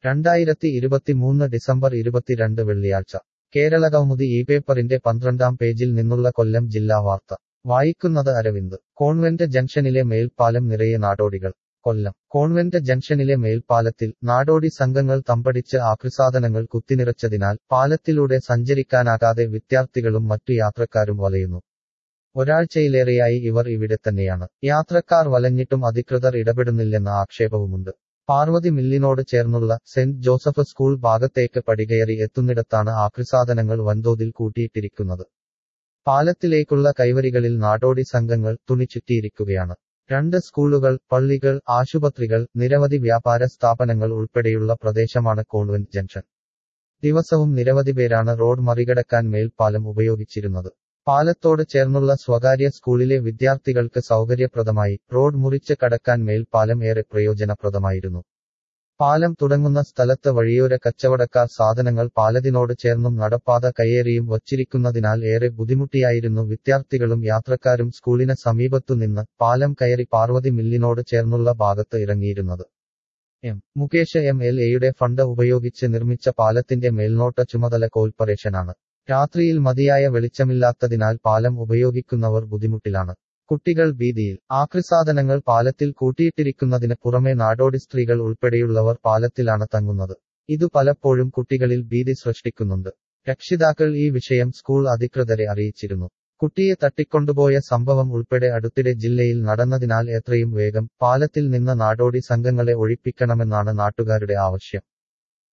രണ്ടായിരത്തി ഇരുപത്തിമൂന്ന് ഡിസംബർ ഇരുപത്തിരണ്ട് വെള്ളിയാഴ്ച കേരളകൗമുദി ഈ പേപ്പറിന്റെ പന്ത്രണ്ടാം പേജിൽ നിന്നുള്ള കൊല്ലം ജില്ലാ വാർത്ത വായിക്കുന്നത് അരവിന്ദ് കോൺവെന്റ് ജംഗ്ഷനിലെ മേൽപ്പാലം നിറയെ നാടോടികൾ കൊല്ലം കോൺവെന്റ് ജംഗ്ഷനിലെ മേൽപ്പാലത്തിൽ നാടോടി സംഘങ്ങൾ തമ്പടിച്ച് ആക്രിസാധനങ്ങൾ കുത്തിനിറച്ചതിനാൽ പാലത്തിലൂടെ സഞ്ചരിക്കാനാകാതെ വിദ്യാർത്ഥികളും മറ്റു യാത്രക്കാരും വലയുന്നു ഒരാഴ്ചയിലേറെയായി ഇവർ ഇവിടെ തന്നെയാണ് യാത്രക്കാർ വലഞ്ഞിട്ടും അധികൃതർ ഇടപെടുന്നില്ലെന്ന ആക്ഷേപവുമുണ്ട് പാർവതി മില്ലിനോട് ചേർന്നുള്ള സെന്റ് ജോസഫ് സ്കൂൾ ഭാഗത്തേക്ക് പടികയറി എത്തുന്നിടത്താണ് ആക്രിസാധനങ്ങൾ വൻതോതിൽ കൂട്ടിയിട്ടിരിക്കുന്നത് പാലത്തിലേക്കുള്ള കൈവരികളിൽ നാടോടി സംഘങ്ങൾ തുണിച്ചുറ്റിയിരിക്കുകയാണ് രണ്ട് സ്കൂളുകൾ പള്ളികൾ ആശുപത്രികൾ നിരവധി വ്യാപാര സ്ഥാപനങ്ങൾ ഉൾപ്പെടെയുള്ള പ്രദേശമാണ് കോൺവെന്റ് ജംഗ്ഷൻ ദിവസവും നിരവധി പേരാണ് റോഡ് മറികടക്കാൻ മേൽപ്പാലം ഉപയോഗിച്ചിരുന്നത് പാലത്തോട് ചേർന്നുള്ള സ്വകാര്യ സ്കൂളിലെ വിദ്യാർത്ഥികൾക്ക് സൗകര്യപ്രദമായി റോഡ് മുറിച്ച് കടക്കാൻ മേൽപ്പാലം ഏറെ പ്രയോജനപ്രദമായിരുന്നു പാലം തുടങ്ങുന്ന സ്ഥലത്ത് വഴിയോര കച്ചവടക്കാർ സാധനങ്ങൾ പാലത്തിനോട് ചേർന്നും നടപ്പാത കയ്യേറിയും വച്ചിരിക്കുന്നതിനാൽ ഏറെ ബുദ്ധിമുട്ടിയായിരുന്നു വിദ്യാർത്ഥികളും യാത്രക്കാരും സ്കൂളിന് സമീപത്തുനിന്ന് പാലം കയറി പാർവതി മില്ലിനോട് ചേർന്നുള്ള ഭാഗത്ത് ഇറങ്ങിയിരുന്നത് എം മുകേഷ് എം എൽ എയുടെ ഫണ്ട് ഉപയോഗിച്ച് നിർമ്മിച്ച പാലത്തിന്റെ മേൽനോട്ട ചുമതല കോർപ്പറേഷനാണ് രാത്രിയിൽ മതിയായ വെളിച്ചമില്ലാത്തതിനാൽ പാലം ഉപയോഗിക്കുന്നവർ ബുദ്ധിമുട്ടിലാണ് കുട്ടികൾ ഭീതിയിൽ ആക്രിസാധനങ്ങൾ പാലത്തിൽ കൂട്ടിയിട്ടിരിക്കുന്നതിന് പുറമെ നാടോടി സ്ത്രീകൾ ഉൾപ്പെടെയുള്ളവർ പാലത്തിലാണ് തങ്ങുന്നത് ഇതു പലപ്പോഴും കുട്ടികളിൽ ഭീതി സൃഷ്ടിക്കുന്നുണ്ട് രക്ഷിതാക്കൾ ഈ വിഷയം സ്കൂൾ അധികൃതരെ അറിയിച്ചിരുന്നു കുട്ടിയെ തട്ടിക്കൊണ്ടുപോയ സംഭവം ഉൾപ്പെടെ അടുത്തിടെ ജില്ലയിൽ നടന്നതിനാൽ എത്രയും വേഗം പാലത്തിൽ നിന്ന് നാടോടി സംഘങ്ങളെ ഒഴിപ്പിക്കണമെന്നാണ് നാട്ടുകാരുടെ ആവശ്യം